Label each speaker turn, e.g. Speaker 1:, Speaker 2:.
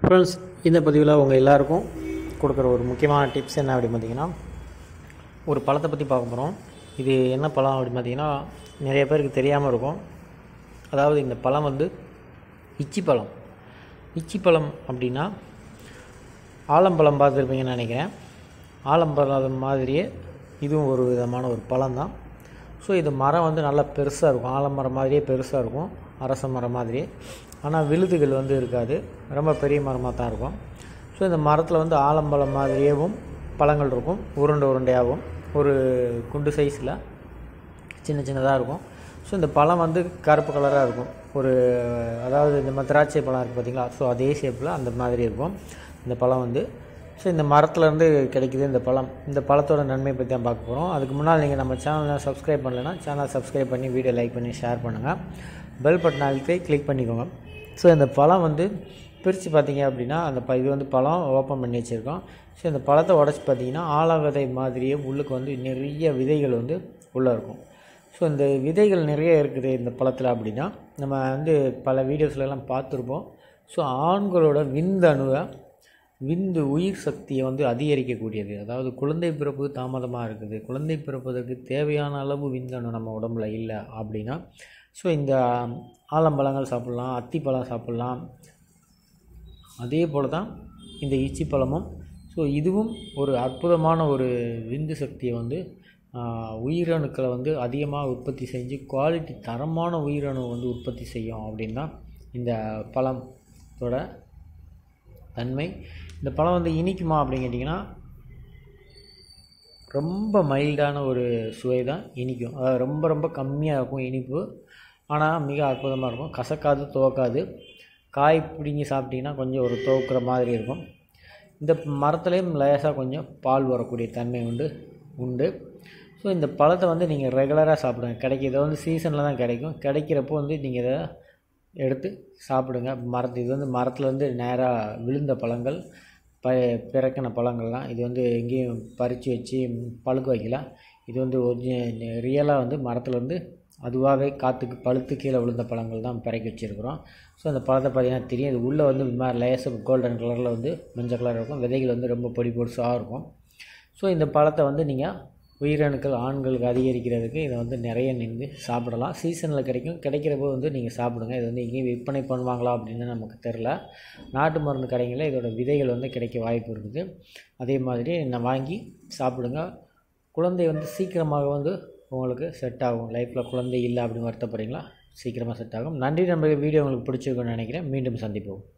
Speaker 1: friends இந்த பதிவில் உங்கள் எல்லாருக்கும் கொடுக்குற ஒரு முக்கியமான டிப்ஸ் என்ன அப்படின்னு பார்த்தீங்கன்னா ஒரு பழத்தை பற்றி பார்க்க போகிறோம் இது என்ன பழம் அப்படின்னு பார்த்தீங்கன்னா நிறைய பேருக்கு தெரியாமல் இருக்கும் அதாவது இந்த பழம் வந்து இச்சி பழம் இச்சி பழம் அப்படின்னா ஆலம்பழம் பார்த்துருப்பீங்கன்னு நினைக்கிறேன் ஆலம்பழம் மாதிரியே இதுவும் ஒரு விதமான ஒரு பழம் தான் ஸோ இது மரம் வந்து நல்லா பெருசாக இருக்கும் ஆலமரம் மாதிரியே பெருசாக இருக்கும் அரச மரம் மாதிரியே ஆனால் விழுதுகள் வந்து இருக்காது ரொம்ப பெரிய மரமாக தான் இருக்கும் ஸோ இந்த மரத்தில் வந்து ஆலம்பழம் மாதிரியேவும் பழங்கள் இருக்கும் உருண்டை உருண்டையாகவும் ஒரு குண்டு சைஸில் சின்ன சின்னதாக இருக்கும் ஸோ இந்த பழம் வந்து கருப்பு கலராக இருக்கும் ஒரு அதாவது இந்த மாதிரி திராட்சை பழம் இருக்குது பார்த்தீங்களா ஸோ அதே ஷேப்பில் அந்த மாதிரி இருக்கும் இந்த பழம் வந்து ஸோ இந்த மரத்துலேருந்து கிடைக்குது இந்த பழம் இந்த பழத்தோட நன்மை பற்றி தான் பார்க்க போகிறோம் அதுக்கு முன்னால் நீங்கள் நம்ம சேனலை சப்ஸ்கிரைப் பண்ணலைன்னா சேனலை சப்ஸ்கிரைப் பண்ணி வீடியோ லைக் பண்ணி ஷேர் பண்ணுங்கள் பெல் பட்டன் அழுத்தி கிளிக் பண்ணிக்கோங்க ஸோ இந்த பழம் வந்து பிரித்து பார்த்தீங்க அப்படின்னா அந்த ப இது வந்து பழம் ஓப்பன் பண்ணி வச்சுருக்கோம் ஸோ இந்த பழத்தை உடச்சி பார்த்தீங்கன்னா ஆலவிதை மாதிரியே உள்ளுக்கு வந்து நிறைய விதைகள் வந்து உள்ளே இருக்கும் ஸோ இந்த விதைகள் நிறைய இருக்குது இந்த பழத்தில் அப்படின்னா நம்ம வந்து பல வீடியோஸ்லலாம் பார்த்துருப்போம் ஸோ ஆண்களோட விந்தணுவை விந்து உயிர் சக்தியை வந்து அதிகரிக்கக்கூடியது அதாவது குழந்தை பிறப்பு தாமதமாக இருக்குது குழந்தை பிறப்பதற்கு தேவையான அளவு விந்தணு நம்ம உடம்புல இல்லை அப்படின்னா ஸோ இந்த ஆலம்பழங்கள் சாப்பிட்லாம் அத்திப்பழம் சாப்பிட்லாம் அதே போல் தான் இந்த இச்சி பழமும் ஸோ இதுவும் ஒரு அற்புதமான ஒரு விந்து சக்தியை வந்து ஆஹ், உயிரணுக்களை வந்து அதிகமாக உற்பத்தி செஞ்சு குவாலிட்டி தரமான உயிரணு வந்து உற்பத்தி செய்யும் அப்படின்னு தான் இந்த பழத்தோட தன்மை இந்த பழம் வந்து இனிக்குமா அப்படின்னு கேட்டிங்கன்னா ரொம்ப மைல்டான ஒரு சுவை தான் இனிக்கும் அதாவது ரொம்ப ரொம்ப கம்மியாக இருக்கும் இனிப்பு ஆனால் மிக அற்புதமாக இருக்கும் கசக்காது துவக்காது காய் பிடுங்கி சாப்பிட்டீங்கன்னா கொஞ்சம் ஒரு துவக்கிற மாதிரி இருக்கும் இந்த மரத்துலேயும் லேசாக கொஞ்சம் பால் வரக்கூடிய தன்மை உண்டு உண்டு ஸோ இந்த பழத்தை வந்து நீங்கள் ரெகுலராக சாப்பிடுங்க கிடைக்கும் இதை வந்து சீசனில் தான் கிடைக்கும் கிடைக்கிறப்போ வந்து நீங்கள் இதை எடுத்து சாப்பிடுங்க மரத்து இது வந்து மரத்துலேருந்து நேராக விழுந்த பழங்கள் ப பிறக்கின பழங்கள்லாம் இது வந்து எங்கேயும் பறித்து வச்சு பழுக்க வைக்கல இது வந்து ஒரிஜி ரியலாக வந்து மரத்துலேருந்து அதுவாகவே காற்றுக்கு பழுத்து கீழே விழுந்த பழங்கள் தான் பிறக்கி வச்சுருக்குறோம் ஸோ அந்த பழத்தை பார்த்தீங்கன்னா தெரியும் இது உள்ளே வந்து இந்த மாதிரி லேசாக கோல்டன் கலரில் வந்து மஞ்சள் கலர் இருக்கும் விதைகள் வந்து ரொம்ப பொடி பொடிசாக இருக்கும் ஸோ இந்த பழத்தை வந்து நீங்கள் உயிரணுக்கள் ஆண்களுக்கு அதிகரிக்கிறதுக்கு இதை வந்து நிறைய நின்று சாப்பிடலாம் சீசனில் கிடைக்கும் கிடைக்கிறப்போ வந்து நீங்கள் சாப்பிடுங்க இது வந்து எங்கேயும் விற்பனை பண்ணுவாங்களா அப்படின்னு நமக்கு தெரில நாட்டு மருந்து கடைகளில் இதோட விதைகள் வந்து கிடைக்க வாய்ப்பு இருக்குது அதே மாதிரி நான் வாங்கி சாப்பிடுங்க குழந்தை வந்து சீக்கிரமாக வந்து உங்களுக்கு செட் ஆகும் லைஃப்பில் குழந்தை இல்லை அப்படின்னு வருத்தப்படுறீங்களா சீக்கிரமாக செட் ஆகும் நன்றி நம்ம வீடியோ உங்களுக்கு பிடிச்சிருக்குன்னு நினைக்கிறேன் மீண்டும் சந்திப்போம்